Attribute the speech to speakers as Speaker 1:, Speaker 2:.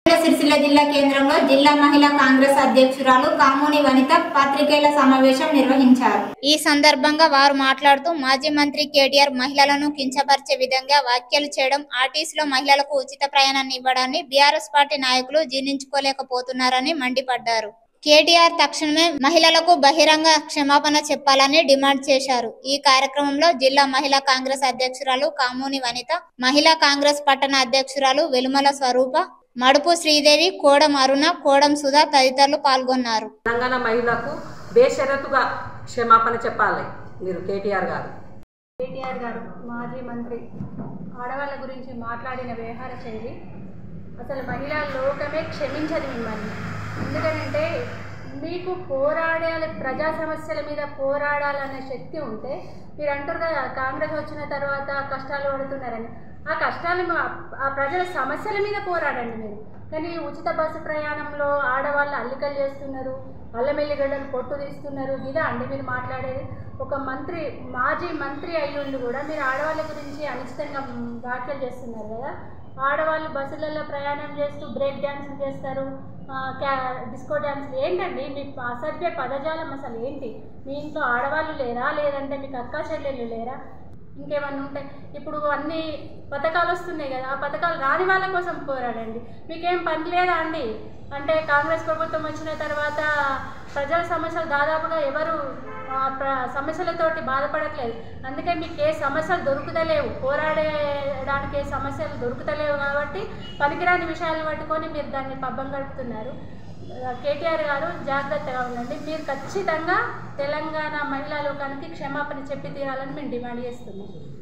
Speaker 1: సిరిసిల్ల జిల్లా కేంద్రంలో జిల్లా మహిళా కాంగ్రెస్ అధ్యక్షురాలు కామోని వనిత పాత్రికేయుల సమావేశం నిర్వహించారు ఈ సందర్భంగా వారు మాట్లాడుతూ మాజీ మంత్రి కేటీఆర్ మహిళలను కించపరిచే విధంగా వ్యాఖ్యలు చేయడం ఆర్టీసీలో మహిళలకు ఉచిత ప్రయాణాన్ని ఇవ్వడాన్ని బీఆర్ఎస్ పార్టీ నాయకులు జీర్ణించుకోలేకపోతున్నారని మండిపడ్డారు కేటీఆర్ తక్షణమే మహిళలకు బహిరంగ క్షమాపణ చెప్పాలని డిమాండ్ చేశారు ఈ కార్యక్రమంలో జిల్లా మహిళా కాంగ్రెస్ అధ్యక్షురాలు కామూని వనిత మహిళా కాంగ్రెస్ పట్టణ అధ్యక్షురాలు వెలుమల స్వరూప మడుపు శ్రీదేవి కోడం అరుణ కోడం సుధా తదితరులు పాల్గొన్నారు
Speaker 2: తెలంగాణ మహిళలకు బేషరతుగా క్షమాపణ చెప్పాలి మీరు కేటీఆర్ గారు
Speaker 3: కేటీఆర్ గారు మాజీ మంత్రి ఆడవాళ్ళ గురించి మాట్లాడిన వ్యవహార శైలి అసలు మహిళా లోకమే క్షమించదు మిమ్మల్ని ఎందుకంటే మీకు పోరాడాలి ప్రజా సమస్యల మీద పోరాడాలనే శక్తి ఉంటే మీరు అంటారు కదా కాంగ్రెస్ వచ్చిన తర్వాత కష్టాలు పడుతున్నారని ఆ కష్టాలు మా- ఆ ప్రజల సమస్యల మీద పోరాడండి మీరు కానీ ఉచిత బస్సు ప్రయాణంలో ఆడవాళ్ళు అల్లికలు చేస్తున్నారు అల్లమెల్లిగడ్డలు పొట్టు తీస్తున్నారు ఇదా అండి మీరు మాట్లాడేది ఒక మంత్రి మాజీ మంత్రి అయ్యుండి కూడా మీరు ఆడవాళ్ళ గురించి అనిశ్చితంగా మ్, వ్యాఖ్యలు చేస్తున్నారు కదా ఆడవాళ్ళు బస్సులలో ప్రయాణం చేస్తూ బ్రేక్ డ్యాన్సులు చేస్తారు ఆ, క్యా డిస్కో డ్యాన్సులు ఏంటండి మీ అసభ్య పదజాలం అసలు ఏంటి మీ ఇంట్లో ఆడవాళ్ళు లేరా లేదంటే మీకు అక్కా చెల్లెళ్ళు లేరా ఇంకేమన్నా ఉంటాయి ఇప్పుడు అన్ని పథకాలు వస్తున్నాయి కదా ఆ పథకాలు రాని వాళ్ళ కోసం పోరాడండి మీకేం పని లేదా అండి అంటే కాంగ్రెస్ ప్రభుత్వం వచ్చిన తర్వాత ప్రజల సమస్యలు దాదాపుగా ఎవరు ఆ, ప్ర సమస్యలతోటి బాధపడట్లేదు అందుకే మీకు ఏ సమస్యలు దొరుకుతలేవు పోరాడడానికి ఏ సమస్యలు దొరుకుతలేవు కాబట్టి పనికిరాని విషయాలు పట్టుకొని మీరు దాన్ని పబ్బం గడుపుతున్నారు ఆ, కేటీఆర్ గారు జాగ్రత్తగా ఉండండి మీరు ఖచ్చితంగా తెలంగాణ మహిళా లోకానికి క్షమాపణ చెప్పి తీరాలని మేము డిమాండ్ చేస్తున్నాం